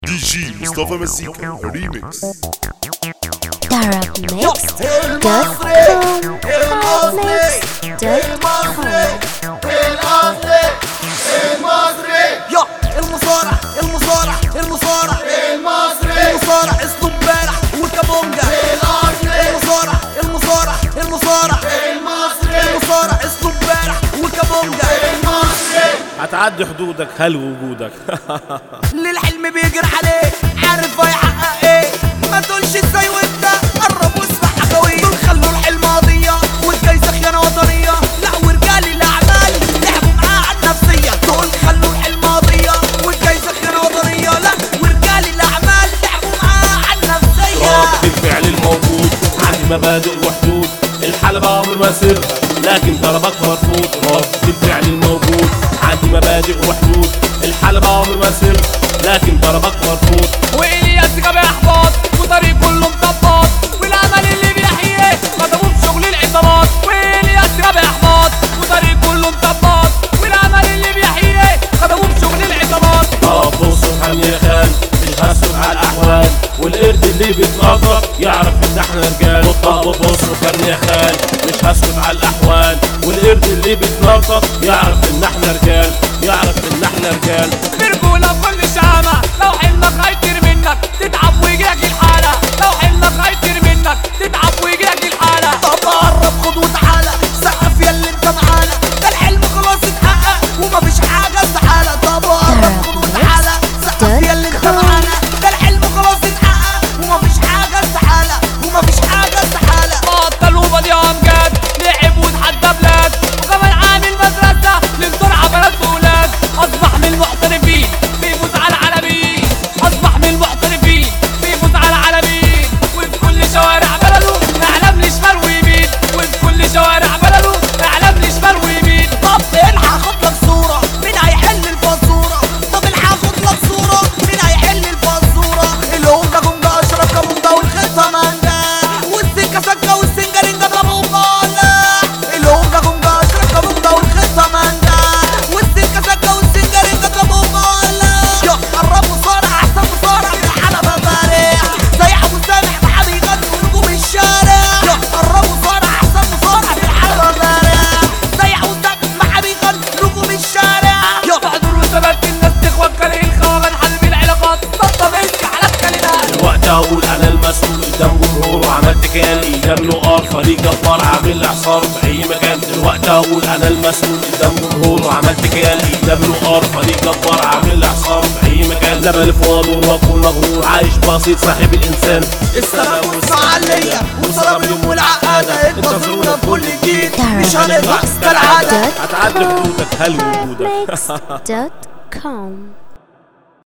دي جي مصطفى مزيكا ريميكس Arab Mix يا المصارع المصارع المصارع المصري المصارع اسلوب بارع والكابونجا المصارع المصارع المصارع المصارع اسلوب بارع والكابونجا هتعدي حدودك هل وجودك للحلم بيجري عليه عارف هيحقق ايه ما تقولش ازاي وانت قرب واسمع حكاويه دول خلوا الحلم قضيه والجايزه خيانه وطنيه لا ورجال الاعمال لعبوا معاه على النفسيه دول خلوا الحلم قضيه والجايزه خيانه وطنيه لا ورجال الاعمال لعبوا معاه على النفسيه رد الفعل الموجود عندي مبادئ وحدود الحلبة عمر ما سرها لكن ضربك مرفوض رد الفعل الموجود عندي مبادئ وحدود الحلبة عمر ما سرها لكن ضربك مرفوض والياس جاب احباط وطريق كله مطبط والامل اللي بيحييه خدموه في شغل العصابات والياس جاب احباط وطريق كله مطبط والامل اللي بيحييه خدموه في شغل العصابات اه بصوا افهم يا خان مش هسكت على الاحوال والقرد اللي بيتنطط يعرف ان احنا رجال طب بصوا افهم يا خان مش هسكت على الاحوال والقرد اللي بيتنطط يعرف ان احنا رجال يعرف ان احنا رجال برجولة بكل شهامة لو حلمك هيطير منك تتعب ويجيلك الحالة لو حلمك هيطير منك تتعب ويجيلك الحالة طب قرب خد وتعالى سقف يا اللي انت معانا ده الحلم خلاص اتحقق ومفيش حاجه استحاله طب قرب خد وتعالى سقف يا اللي انت معانا ده الحلم خلاص اتحقق ومفيش حاجه استحاله ومفيش حاجه استحاله بطل وبدي امجاد لعب وتحدى بلاد وكمان عامل مدرسة للسرعة بلد وولاد اصبح من المحترفين بيفوز على العالمين اصبح من المحترفين بيفوز على العالمين وفي كل شوارع بلده اعلام لي شمال ويمين وفي كل شوارع بلده اعلام لي شمال ويمين طب الحق خد لك صوره مين هيحل الفزوره طب الحق خد لك صوره مين هيحل الفزوره الهونجا جونجا اشرب كابونجا والخطه مانجا والسكه سكه والسنجرينجا اضربهم بولا الهونجا جونجا اشرب كابونجا والخطه مانجا والسكه سكه والسنجرينجا اضربهم بولا يا قرب مصارع احسن مصارع في الحلبه بارع زي ابو سامح محمد يغني ونجوم الشارع يا قرب مصارع احسن مصارع في الحلبه بارع زي ابو سامح محمد يغني نجوم الشارع يا تحضر وثبات الناس تخوك كاره الخواغن حلب العلاقات طبطب اسك على الكلمات الوقت اقول انا المسؤول قدام جمهور وعملت كيان قدام نقار فريق جبار عامل اعصار في اي مكان دلوقتي اقول انا المسؤول قدام جمهور وعملت كيان قدام نقار فريق جبار عامل اعصار في اي مكان لا بلف وادور واكون مغرور عايش بسيط صاحب الانسان السلام والفعالية وصلاه اليوم والعقادة انتظرونا بكل جديد مش هنضحك كالعادة هتعدي حدودك هل وجودك Mix.com